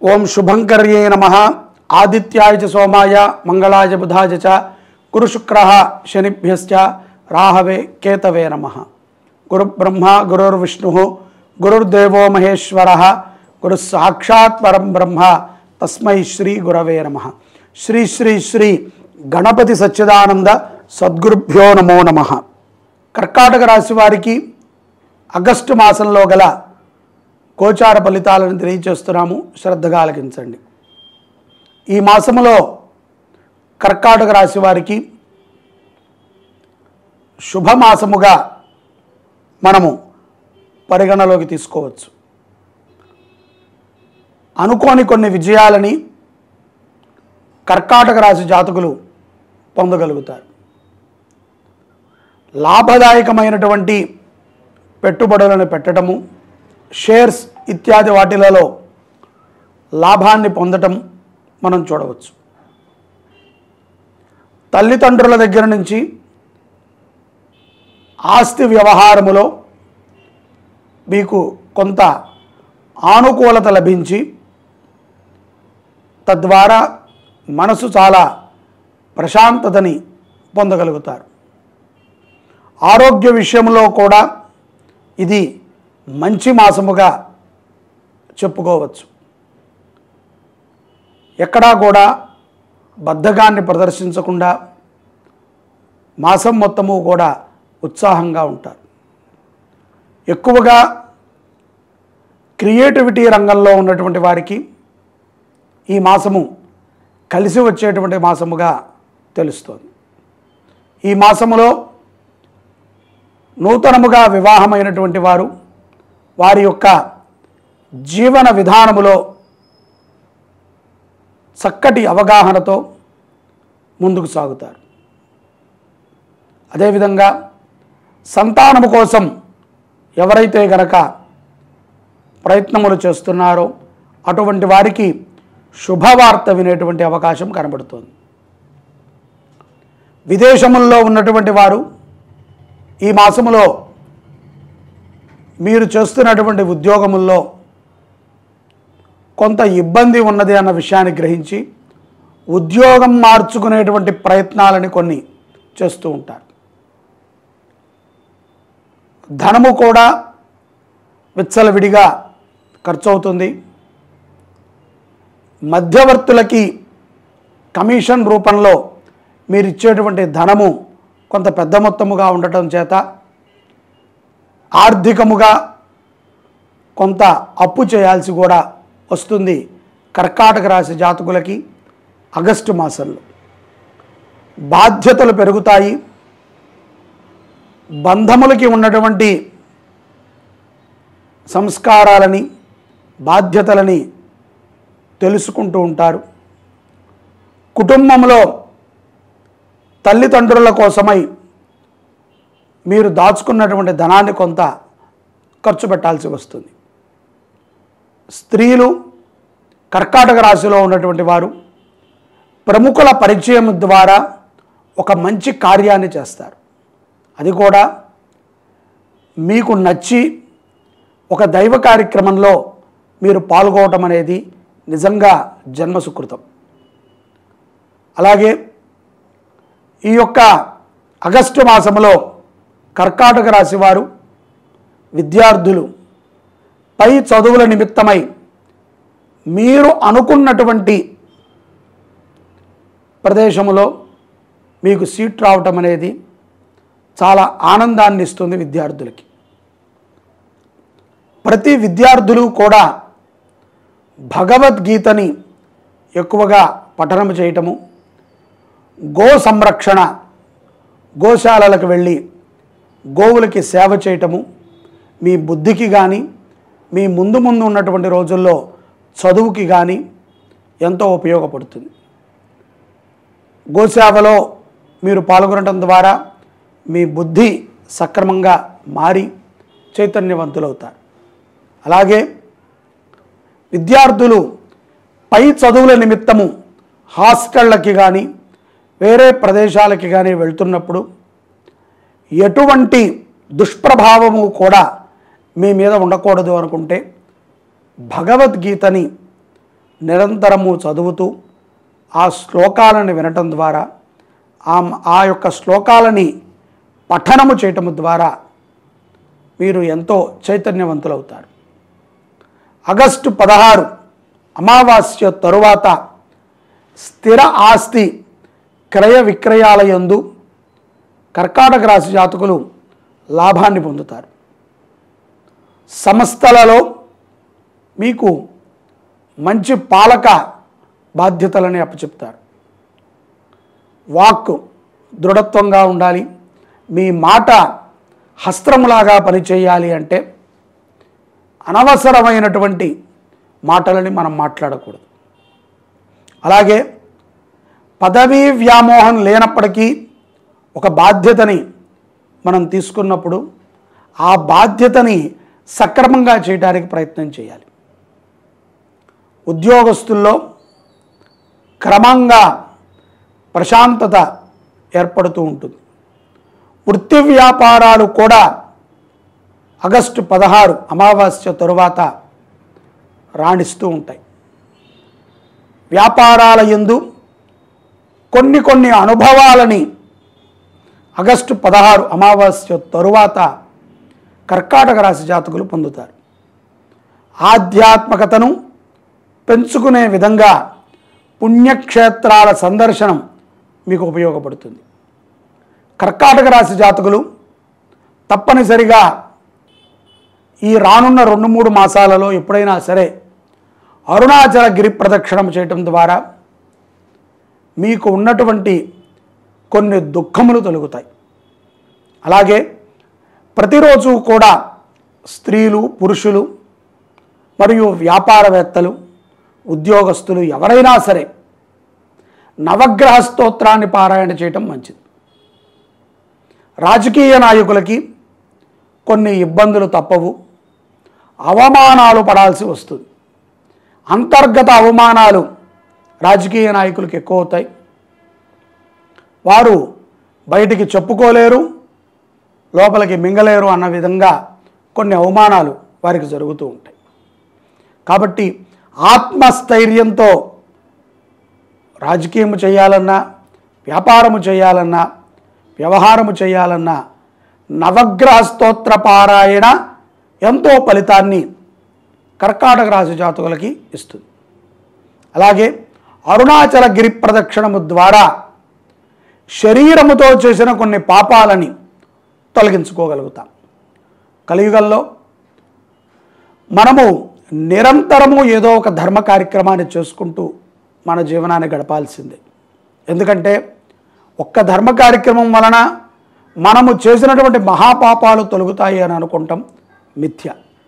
ఓం శుభంకర్యే నమ ఆదిత్యాయ చ సోమాయ మంగళాయ బుధాయ చ గురుశుక్ర శనిభ్యశ్చ రాహవే కేతవే నమ గురుబ్రహ్మ గురుర్విష్ణు గురుర్దేవో మహేశ్వర గురు సాక్షాత్ పరం బ్రహ్మ తస్మై శ్రీ గురవే నమ శ్రీ శ్రీ శ్రీ గణపతి సచ్చిదానంద సద్గురుభ్యో నమో నమ కర్కాటక రాశి వారికి ఆగస్టు మాసంలో గల గోచార ఫలితాలను తెలియచేస్తున్నాము శ్రద్ధగా ఆలకించండి ఈ మాసములో కర్కాటక రాశి వారికి శుభమాసముగా మనము పరిగణలోకి తీసుకోవచ్చు అనుకోని కొన్ని విజయాలని కర్కాటక రాశి జాతకులు పొందగలుగుతారు లాభదాయకమైనటువంటి పెట్టుబడులను పెట్టడము షేర్స్ ఇత్యాది వాటిలలో లాభాన్ని పొందటం మనం చూడవచ్చు తల్లిదండ్రుల దగ్గర నుంచి ఆస్తి వ్యవహారములో మీకు కొంత ఆనుకూలత లభించి తద్వారా మనసు చాలా ప్రశాంతతని పొందగలుగుతారు ఆరోగ్య విషయంలో కూడా ఇది మంచి మాసముగా చెప్పుకోవచ్చు ఎక్కడా కూడా బద్ధకాన్ని ప్రదర్శించకుండా మాసం మొత్తము కూడా ఉత్సాహంగా ఉంటారు ఎక్కువగా క్రియేటివిటీ రంగంలో ఉన్నటువంటి వారికి ఈ మాసము కలిసి వచ్చేటువంటి మాసముగా తెలుస్తోంది ఈ మాసములో నూతనముగా వివాహమైనటువంటి వారు వారి యొక్క జీవన విధానములో చక్కటి అవగాహనతో ముందుకు సాగుతారు అదేవిధంగా సంతానము కోసం ఎవరైతే గనక ప్రయత్నములు చేస్తున్నారో అటువంటి వారికి శుభవార్త వినేటువంటి అవకాశం కనబడుతోంది విదేశముల్లో ఉన్నటువంటి వారు ఈ మాసములో మీరు చేస్తున్నటువంటి ఉద్యోగముల్లో కొంత ఇబ్బంది ఉన్నది అన్న విషయాన్ని గ్రహించి ఉద్యోగం మార్చుకునేటువంటి ప్రయత్నాలని కొన్ని చేస్తూ ఉంటారు ధనము కూడా విచ్చలవిడిగా ఖర్చు అవుతుంది మధ్యవర్తులకి కమిషన్ రూపంలో మీరు ఇచ్చేటువంటి ధనము కొంత పెద్ద మొత్తముగా ఉండటం చేత ఆర్థికముగా కొంత అప్పు చేయాల్సి కూడా వస్తుంది కర్కాటక రాశి జాతకులకి ఆగస్టు మాసంలో బాధ్యతలు పెరుగుతాయి బంధములకి ఉన్నటువంటి సంస్కారాలని బాధ్యతలని తెలుసుకుంటూ ఉంటారు కుటుంబంలో తల్లిదండ్రుల కోసమై మీరు దాచుకున్నటువంటి ధనాన్ని కొంత ఖర్చు పెట్టాల్సి వస్తుంది స్త్రీలు కర్కాటక రాశిలో ఉన్నటువంటి వారు ప్రముఖుల పరిచయం ద్వారా ఒక మంచి కార్యాన్ని చేస్తారు అది కూడా మీకు నచ్చి ఒక దైవ కార్యక్రమంలో మీరు పాల్గొవటం అనేది నిజంగా జన్మసుకృతం అలాగే ఈ యొక్క ఆగస్టు మాసంలో కర్కాటక రాశి వారు విద్యార్థులు పై చదువుల నిమిత్తమై మీరు అనుకున్నటువంటి ప్రదేశంలో మీకు సీట్ రావటం అనేది చాలా ఆనందాన్ని ఇస్తుంది విద్యార్థులకి ప్రతి విద్యార్థులు కూడా భగవద్గీతని ఎక్కువగా పఠనం చేయటము గో సంరక్షణ గోశాలలకు వెళ్ళి గోవులకి సేవ చేయటము మీ బుద్ధికి కానీ మీ ముందు ముందు ఉన్నటువంటి రోజుల్లో చదువుకి కానీ ఎంతో ఉపయోగపడుతుంది గోసేవలో మీరు పాల్గొనడం ద్వారా మీ బుద్ధి సక్రమంగా మారి చైతన్యవంతులవుతారు అలాగే విద్యార్థులు పై చదువుల నిమిత్తము హాస్టళ్ళకి కానీ వేరే ప్రదేశాలకి కానీ వెళ్తున్నప్పుడు ఎటువంటి దుష్ప్రభావము కూడా మీ మీద ఉండకూడదు అనుకుంటే భగవద్గీతని నిరంతరము చదువుతూ ఆ శ్లోకాలను వినటం ద్వారా ఆ ఆ యొక్క శ్లోకాలని పఠనము చేయటం ద్వారా మీరు ఎంతో చైతన్యవంతులవుతారు ఆగస్టు పదహారు అమావాస్య తరువాత స్థిర ఆస్తి క్రయ విక్రయాల యందు కర్కాటక రాశి జాతకులు లాభాన్ని పొందుతారు సంస్థలలో మీకు మంచి పాలక బాధ్యతలని అప్పచెప్తారు వాక్ దృఢత్వంగా ఉండాలి మీ మాట హస్త్రములాగా పనిచేయాలి అంటే అనవసరమైనటువంటి మాటలని మనం మాట్లాడకూడదు అలాగే పదవీ వ్యామోహం లేనప్పటికీ ఒక బాధ్యతని మనం తీసుకున్నప్పుడు ఆ బాధ్యతని సక్రమంగా చేయడానికి ప్రయత్నం చేయాలి ఉద్యోగస్తుల్లో క్రమంగా ప్రశాంతత ఏర్పడుతూ ఉంటుంది వృత్తి వ్యాపారాలు కూడా ఆగస్టు పదహారు అమావాస్య తరువాత రాణిస్తూ ఉంటాయి వ్యాపారాల యందు కొన్ని కొన్ని అనుభవాలని ఆగస్టు పదహారు అమావాస్య తరువాత కర్కాటక రాశి జాతకులు పొందుతారు ఆధ్యాత్మికతను పెంచుకునే విధంగా పుణ్యక్షేత్రాల సందర్శనం మీకు ఉపయోగపడుతుంది కర్కాటక రాశి జాతకులు తప్పనిసరిగా ఈ రానున్న రెండు మూడు మాసాలలో ఎప్పుడైనా సరే అరుణాచల గిరి ప్రదక్షిణం చేయటం ద్వారా మీకు ఉన్నటువంటి కొన్ని దుఃఖములు తొలగుతాయి అలాగే ప్రతిరోజు కూడా స్త్రీలు పురుషులు మరియు వ్యాపారవేత్తలు ఉద్యోగస్తులు ఎవరైనా సరే నవగ్రహ స్తోత్రాన్ని పారాయణ చేయటం మంచిది రాజకీయ నాయకులకి కొన్ని ఇబ్బందులు తప్పవు అవమానాలు పడాల్సి వస్తుంది అంతర్గత అవమానాలు రాజకీయ నాయకులకు ఎక్కువ అవుతాయి వారు బయటికి చెప్పుకోలేరు లోపలికి మింగలేరు అన్న విధంగా కొన్ని అవమానాలు వారికి జరుగుతూ ఉంటాయి కాబట్టి ఆత్మస్థైర్యంతో రాజకీయము చేయాలన్నా వ్యాపారము చేయాలన్నా వ్యవహారము చేయాలన్నా నవగ్రహ స్తోత్ర పారాయణ ఎంతో ఫలితాన్ని కర్కాటక రాశి జాతకులకి ఇస్తుంది అలాగే అరుణాచల గిరి ప్రదక్షిణము ద్వారా శరీరముతో చేసిన కొన్ని పాపాలని తొలగించుకోగలుగుతాం కలియుగంలో మనము నిరంతరము ఏదో ఒక ధర్మ కార్యక్రమాన్ని చేసుకుంటూ మన జీవనాన్ని గడపాల్సిందే ఎందుకంటే ఒక్క ధర్మ కార్యక్రమం వలన మనము చేసినటువంటి మహాపాపాలు తొలగుతాయి అని అనుకుంటాం మిథ్య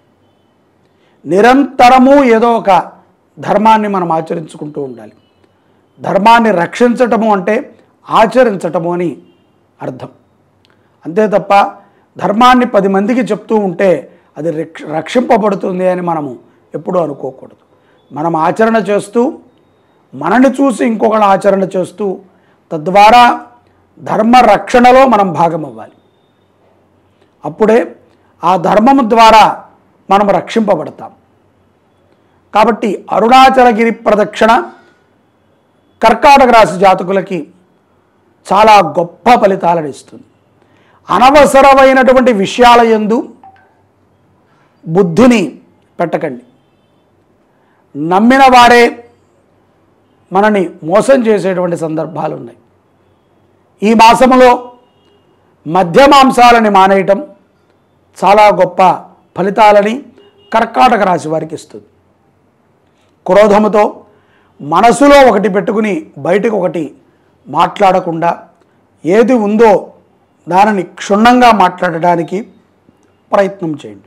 నిరంతరము ఏదో ఒక ధర్మాన్ని మనం ఆచరించుకుంటూ ఉండాలి ధర్మాన్ని రక్షించటము అంటే ఆచరించటము అని అర్థం అంతే తప్ప ధర్మాన్ని పది మందికి చెప్తూ ఉంటే అది రక్ష రక్షింపబడుతుంది అని మనము ఎప్పుడూ అనుకోకూడదు మనం ఆచరణ చేస్తూ మనని చూసి ఇంకొకరు ఆచరణ చేస్తూ తద్వారా ధర్మ రక్షణలో మనం భాగం అవ్వాలి అప్పుడే ఆ ధర్మము ద్వారా మనం రక్షింపబడతాం కాబట్టి అరుణాచలగిరి ప్రదక్షిణ కర్కాటక రాశి జాతకులకి చాలా గొప్ప ఫలితాలను ఇస్తుంది అనవసరమైనటువంటి విషయాల యందు బుద్ధిని పెట్టకండి నమ్మిన వారే మనని మోసం చేసేటువంటి సందర్భాలు ఉన్నాయి ఈ మాసములో మధ్యమాంసాలని మానేయటం చాలా గొప్ప ఫలితాలని కర్కాటక రాశి వారికి ఇస్తుంది క్రోధముతో మనసులో ఒకటి పెట్టుకుని బయటకు ఒకటి మాట్లాడకుండా ఏది ఉందో దానిని క్షుణ్ణంగా మాట్లాడడానికి ప్రయత్నం చేయండి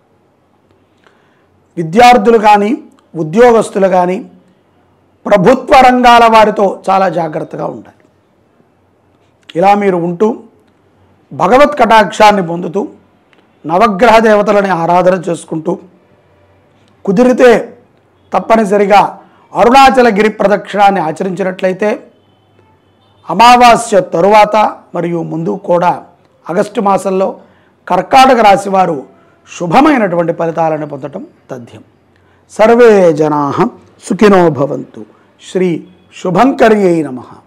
విద్యార్థులు కానీ ఉద్యోగస్తులు కానీ ప్రభుత్వ రంగాల వారితో చాలా జాగ్రత్తగా ఉండాలి ఇలా మీరు ఉంటూ భగవత్ కటాక్షాన్ని పొందుతూ నవగ్రహ దేవతలని ఆరాధన చేసుకుంటూ కుదిరితే తప్పనిసరిగా అరుణాచల గిరి ప్రదక్షిణాన్ని ఆచరించినట్లయితే అమావాస్య తరువాత మరియు ముందు కూడా ఆగస్టు మాసంలో కర్కాటక రాశి వారు శుభమైనటువంటి ఫలితాలను పొందటం తథ్యం సర్వే జనా సుఖినో భవంతు శ్రీ శుభంకర్యై నమః